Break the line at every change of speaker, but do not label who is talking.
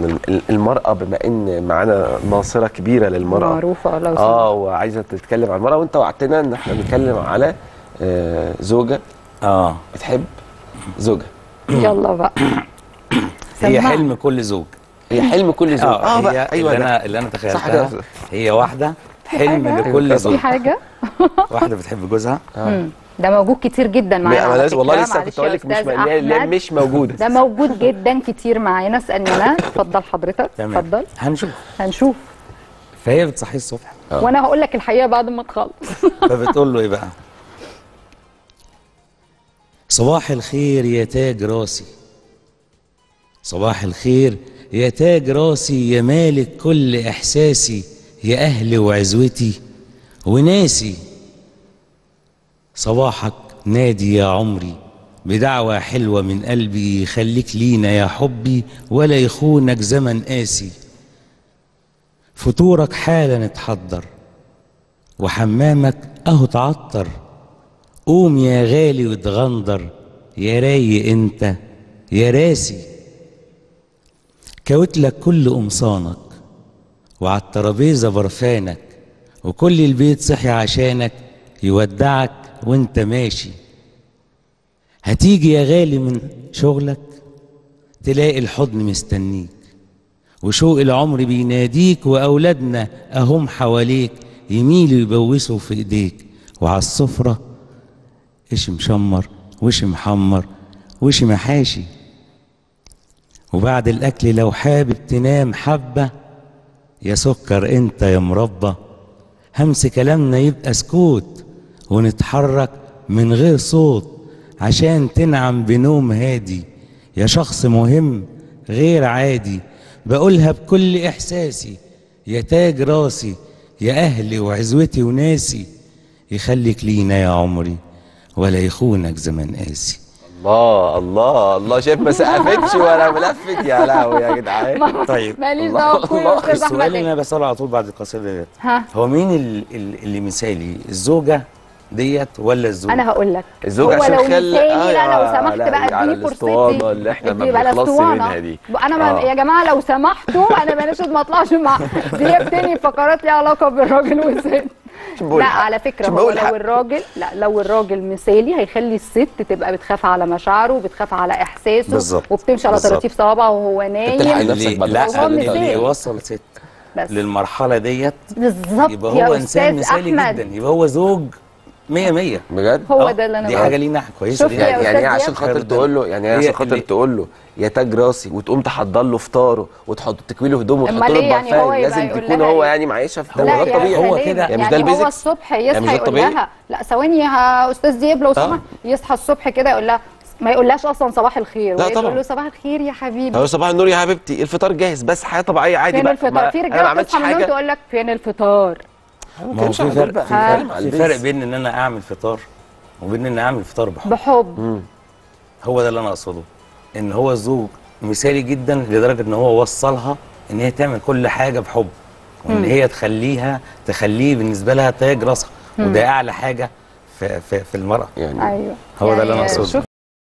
ال- المرأة بما ان معانا ناصرة كبيرة للمرأة
معروفة لو
اه وعايزة تتكلم عن المرأة وانت وعدتنا ان احنا نتكلم على آه زوجة
اه
بتحب زوجها
يلا بقى
هي
سمعنا.
حلم كل زوج
هي حلم كل زوج
اه,
بقى
هي
ايوه
اللي
ده
انا اللي انا
صح
تخيلتها
كده.
هي واحده حلم
حاجة؟
لكل
في
زوج
حاجة
واحده بتحب جوزها
مم. ده موجود كتير جدا معانا
أنا
على
لازم- والله
فكرة.
لسه
معلش
كنت اقول
يا
لك مش
أستاذ
م- لا
أحمد.
مش موجودة
ده موجود جدا كتير معانا اسالني انا اتفضل حضرتك
تمام
اتفضل
هنشوف
هنشوف
فهي بتصحيه الصبح
وانا هقول لك الحقيقه بعد ما تخلص
فبتقول له ايه بقى صباح الخير يا تاج راسي صباح الخير يا تاج راسي يا مالك كل احساسي يا اهلي وعزوتي وناسي صباحك نادي يا عمري بدعوة حلوة من قلبي خليك لينا يا حبي ولا يخونك زمن قاسي فطورك حالا اتحضر وحمامك اهو اتعطر قوم يا غالي واتغندر يا رايق انت يا راسي كوت لك كل قمصانك وعلى الترابيزه برفانك وكل البيت صحي عشانك يودعك وانت ماشي هتيجي يا غالي من شغلك تلاقي الحضن مستنيك وشوق العمر بيناديك واولادنا اهم حواليك يميلوا يبوسوا في ايديك وعلى السفره ايش مشمر وش محمر وش محاشي وبعد الاكل لو حابب تنام حبه يا سكر انت يا مربى همس كلامنا يبقى سكوت ونتحرك من غير صوت عشان تنعم بنوم هادي يا شخص مهم غير عادي بقولها بكل احساسي يا تاج راسي يا اهلي وعزوتي وناسي يخليك لينا يا عمري ولا يخونك زمن قاسي
الله الله الله شايف ما سقفتش ولا ملفت يا لهوي يا جدعان
طيب
ماليش
الله-
دعوه بكل
الله.
استاذ
السؤال
احمد
اللي
إيه؟
انا بساله على طول بعد القصيده ديت
ها
هو مين ال- ال- اللي مثالي الزوجه ديت ولا الزوج
انا هقول لك
الزوج
هو
عشان
لو
خل-
مثالي
آه
لا لو
يا-
سمحت
لا،
بقى
على
اديني
الاسطوانة
فرصتي
اللي إحنا ما
ادي بقى
بنخلصش
الاسطوانة.
منها دي.
انا ما
آه.
يا جماعه لو سمحتوا انا بلاش ما اطلعش مع جبتني فقرات ليها علاقه بالراجل والست
بقول
لا
حق.
على فكره
مش
هو
بقول
لو
حق.
الراجل لا لو الراجل مثالي هيخلي الست تبقى بتخاف على مشاعره وبتخاف على احساسه
بالظبط.
وبتمشي على
بالظبط.
طراطيف صوابعه وهو
تلحق
نايم
نفسك
اللي
بعد
لا
وهو
اللي
مثالي.
يوصل ست
بس
للمرحله ديت
بالظبط
يبقى هو
يا
انسان
استاذ
مثالي
احمد
جدا يبقى هو زوج 100 100
بجد
هو
آه،
ده اللي انا
دي
بقوله.
حاجه لينا كويسه
شوف
لينا.
يا
يعني يعني ايه
أستاذ
عشان
دياب.
خاطر تقول له يعني ايه
هي
عشان خاطر
اللي-
تقول له يا تاج راسي وتقوم تحضر له فطاره وتحط تكوي له هدومه وتحط
أمال
له
إيه يعني هو
البرفان
يبقى
لازم
يقول
تكون
لها
هو
إيه؟
يعني معيشه في
لا
ده
لا
ده
يا
طبيعي
هو
سليم.
كده.
يعني
يعني,
مش ده
هو
البيزكس؟
الصبح
يعني مش
يصحى
ده
يقول
الطبيعي؟
لها لا ثواني يا استاذ دياب لو سمحت يصحى الصبح كده يقول لها ما يقولهاش اصلا صباح الخير
لا
وهي
طبعا.
تقول له صباح الخير يا حبيبي
هو صباح النور يا حبيبتي الفطار جاهز بس حياه طبيعيه عادي
فين
بقى
الفطار
ما-
في
انا ما
رجاله
عملتش
بتصحى من النوم
حاجه
تقول لك فين الفطار
ما هو في فرق في
ها.
فرق, في فرق بين ان انا اعمل فطار وبين ان اعمل فطار بحب
بحب
هو ده اللي انا اقصده ان هو زوج مثالي جدا لدرجه ان هو وصلها ان هي تعمل كل حاجه بحب وان هي تخليها تخليه بالنسبه لها تاج راسها وده اعلى حاجه في في, في المراه
يعني
ايوه
هو ده اللي
يعني
أنا أقصده.
شوف